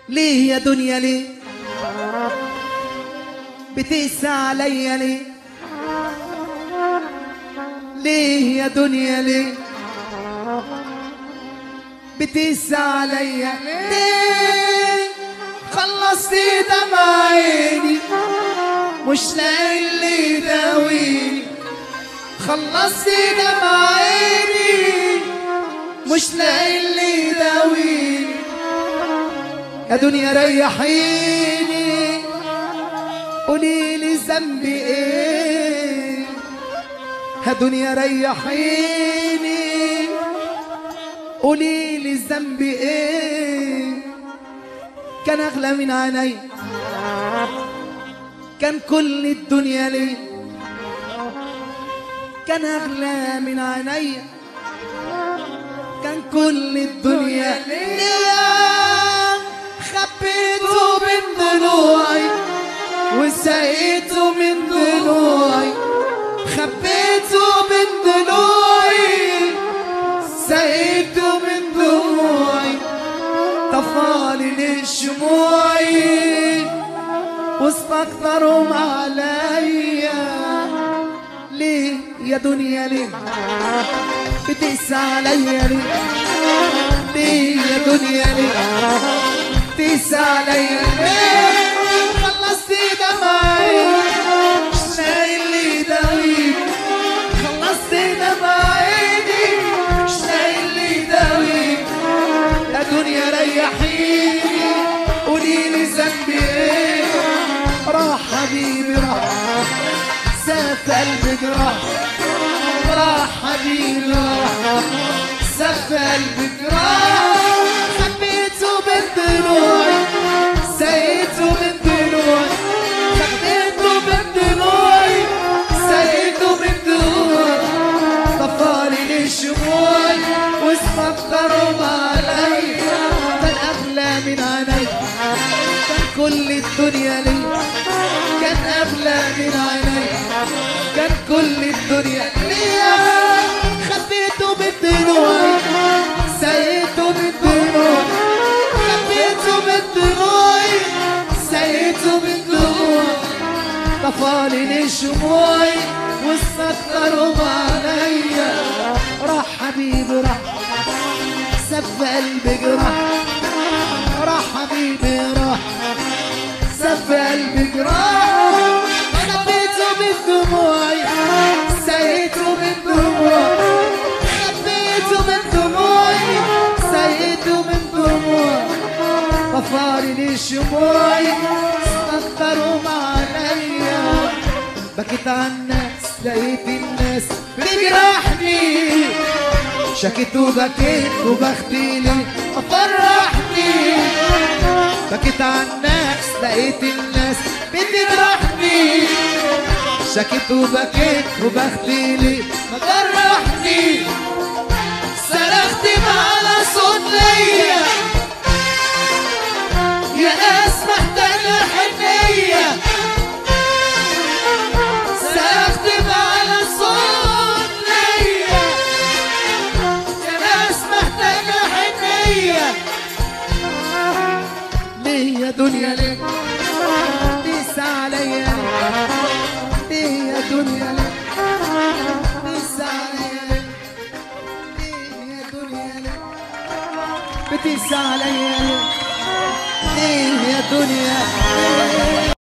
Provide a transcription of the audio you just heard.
ليه يا دنيا ليه بتقسى عليا ليه ليه يا دنيا ليه بتقسى عليا ليه خلصتي دمع عيني مش لاقي اللي يداويني خلصتي دمع عيني مش لاقي اللي يداويني يا دنيا ريحيني قولي لي ذنبي ايه يا دنيا ريحيني قولي لي ذنبي ايه كان اغلى من عيني كان كل الدنيا ليه كان اغلى من عيني كان كل الدنيا ليه خبيته من ضلوعي وسقيته من ضلوعي خبيته من ضلوعي سقيته من ضلوعي طفالي لشموعي واستكترهم عليا ليه يا دنيا ليه بتقسى عليا ليه ليه يا دنيا ليه بتقسى عليا ليه خلصتي دمعي مش لاقي اللي يداويك خلصتي دمعيني مش لاقي اللي يداويك يا دنيا ريحيني قولي لي ذنبي ايه راح حبيبي راح ساف قلبي جراح راح حبيبي راح ساف قلبي جراح خبيته من ضلوعي سيته من ضلوعي خبيته من ضلوعي سيته من ضلوعي طفالي لشموعي واستكتروا عليا كان اغلى من عيني كان كل الدنيا لي كان اغلى من عيني كان كل الدنيا ليا خبيته من دموعي سيته من دموعي خبيته من دموعي سيته من دموعي طفالي لشموعي واستكتروا عليا راح حبيبي راح سف قلبي جراح راح حبيبي راح سف قلبي جراح خبيته من دموعي سيته من دموعي خبيته من دموعي سيته من دموعي طفالي لشموعي استكتروا عليا بكيت على الناس لقيت الناس بتجرحني شكيت وبكيت وبختي لي فرحني بكيت على الناس لقيت الناس بتجرحني شكيت وبكيت وبختي لي فرحني صرخت على صوت ليا يا ناس محتاجة حنية صرخت على صوت ليا يا ناس محتاجة حنية ليه يا دنيا ليه تقسى عليا ليه يا دنيا ليه تقسى عليا ليه يا دنيا ليه بتقسى عليا ليه ليه يا دنيا ليه